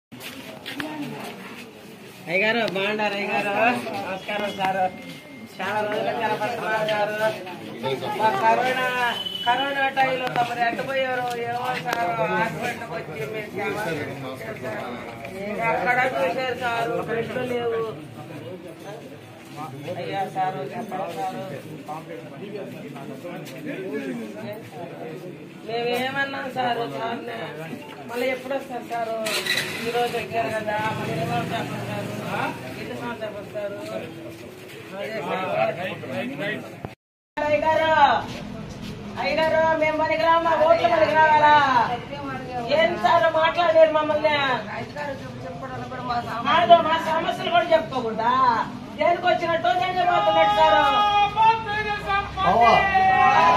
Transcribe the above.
అయ్యగారు బాగుండారు అయ్యగారు నమస్కారం సార్ చాలా రోజులు కనపడుతున్నారు గారు మా కరోనా కరోనా టైంలో తమరు ఎట్టపోయారు ఏమో సార్ హాస్పిటల్కి వచ్చి మీరు సేవ చేశారు. ఎక్కడ చూశారు సార్ బెడ్లు లేవు అయ్యా సారు చెప్పండి సారు మేమేమన్నాం సారు సార్ని మళ్ళీ ఎప్పుడు వస్తారు సారు ఈ రోజు వచ్చారు కదా మళ్ళీ ఎన్ని సంవత్సరాలు వస్తారు ఎన్ని సంవత్సరాలు వస్తారు అదే సారు. అయ్యగారు అయ్యగారు మేము మనకి రా మా ఓట్లు మనకి రావాలా ఏం సార్ మాట్లాడారు మమ్మల్ని కాదు మా సమస్యలు కూడా చెప్పుకోకూడదా దేనికి వచ్చినట్టు దేనికి పోతున్నట్టు సార్